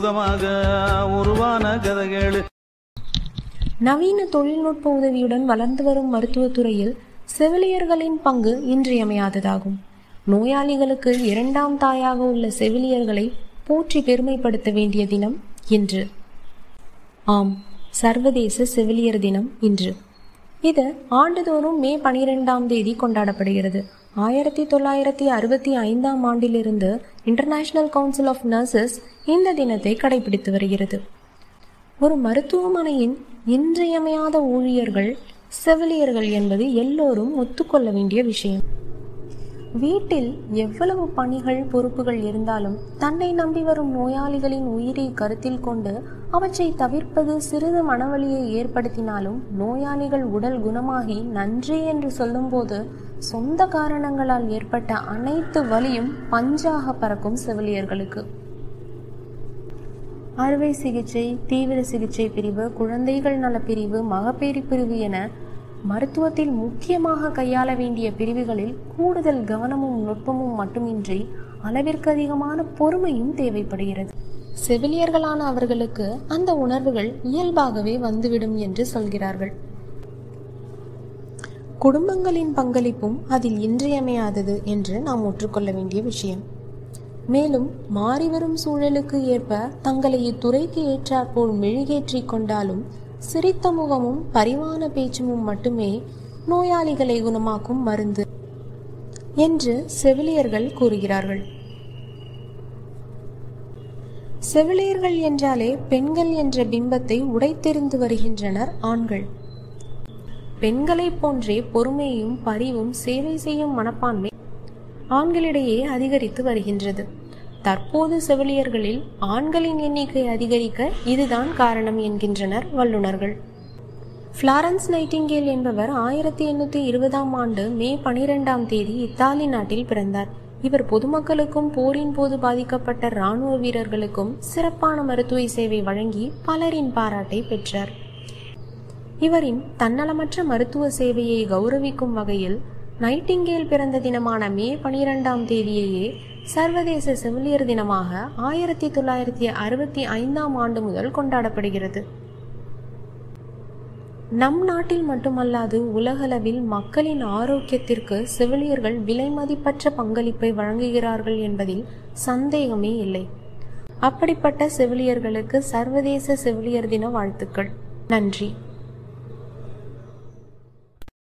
அற்புதமாக உருவான கதைகள் நவீன தொழில்நுட்ப உதவியுடன் வளர்ந்து வரும் மருத்துவத் துறையில் செவிலியர்களின் பங்கு இன்றியமையாததாகும் நோயாளிகளுக்கு இரண்டாம் தாயாக உள்ள செவிலியர்களை போற்றி பெருமைப்படுத்த வேண்டிய தினம் இன்று ஆம் சர்வதேச செவிலியர் தினம் இன்று இது ஆண்டுதோறும் மே பனிரெண்டாம் தேதி கொண்டாடப்படுகிறது ஆயிரத்தி தொள்ளாயிரத்தி அறுபத்தி ஐந்தாம் ஆண்டிலிருந்து இன்டர்நேஷனல் கவுன்சில் ஆஃப் நர்சஸ் இந்த தினத்தை கடைபிடித்து வருகிறது ஒரு மருத்துவமனையின் இன்றியமையாத ஊழியர்கள் செவிலியர்கள் என்பது எல்லோரும் ஒத்துக்கொள்ள வேண்டிய விஷயம் வீட்டில் எவ்வளவு பணிகள் பொறுப்புகள் இருந்தாலும் தன்னை நம்பி வரும் நோயாளிகளின் உயிரை கருத்தில் கொண்டு அவற்றை தவிர்ப்பது சிறிது மனவலியை ஏற்படுத்தினாலும் நோயாளிகள் உடல் குணமாகி நன்றி என்று சொல்லும்போது சொந்த காரணங்களால் ஏற்பட்ட அனைத்து வலியும் பஞ்சாக பறக்கும் செவிலியர்களுக்கு அறுவை சிகிச்சை தீவிர சிகிச்சை பிரிவு குழந்தைகள் நலப்பிரிவு மகப்பேறு பிரிவு என மருத்துவத்தில் முக்கியமாக கையாள வேண்டிய பிரிவுகளில் கூடுதல் கவனமும் நுட்பமும் மட்டுமின்றி அளவிற்கு அதிகமான பொறுமையும் தேவைப்படுகிறது செவிலியர்களான அவர்களுக்கு அந்த உணர்வுகள் இயல்பாகவே வந்துவிடும் என்று சொல்கிறார்கள் குடும்பங்களின் பங்களிப்பும் அதில் இன்றியமையாதது என்று நாம் ஒற்றுக்கொள்ள வேண்டிய விஷயம் மேலும் மாறிவரும் சூழலுக்கு ஏற்ப தங்களை இத்துறைக்கு ஏற்றாற்போல் மெழுகேற்றிக் கொண்டாலும் சிரித்த முகமும் பரிவான பேச்சும் மட்டுமே நோயாளிகளை குணமாக்கும் மருந்து என்று செவிலியர்கள் கூறுகிறார்கள் செவிலியர்கள் என்றாலே பெண்கள் என்ற பிம்பத்தை உடைத்தெறிந்து வருகின்றனர் ஆண்கள் பெண்களைப் போன்றே பொறுமையும் பரிவும் சேவை செய்யும் மனப்பான்மை ஆண்களிடையே அதிகரித்து வருகின்றது தற்போது செவிலியர்களில் ஆண்களின் எண்ணிக்கை அதிகரிக்க இதுதான் காரணம் என்கின்றனர் வல்லுநர்கள் ஃப்ளாரன்ஸ் நைட்டிங்கேல் என்பவர் ஆயிரத்தி எண்ணூற்றி இருபதாம் ஆண்டு மே பனிரெண்டாம் தேதி இத்தாலி நாட்டில் பிறந்தார் இவர் பொதுமக்களுக்கும் போரின் போது பாதிக்கப்பட்ட இராணுவ வீரர்களுக்கும் சிறப்பான மருத்துவ சேவை வழங்கி பலரின் பாராட்டை பெற்றார் இவரின் தன்னலமற்ற மருத்துவ சேவையை கௌரவிக்கும் வகையில் நைட்டிங்கேல் பிறந்த தினமான மே பனிரெண்டாம் தேதியையே சர்வதேச செவிலியர் தினமாக ஆயிரத்தி தொள்ளாயிரத்தி அறுபத்தி ஐந்தாம் ஆண்டு முதல் கொண்டாடப்படுகிறது நம் நாட்டில் மட்டுமல்லாது உலகளவில் மக்களின் ஆரோக்கியத்திற்கு செவிலியர்கள் விலைமதிப்பற்ற பங்களிப்பை வழங்குகிறார்கள் என்பதில் சந்தேகமே இல்லை அப்படிப்பட்ட செவிலியர்களுக்கு சர்வதேச செவிலியர் தின வாழ்த்துக்கள் நன்றி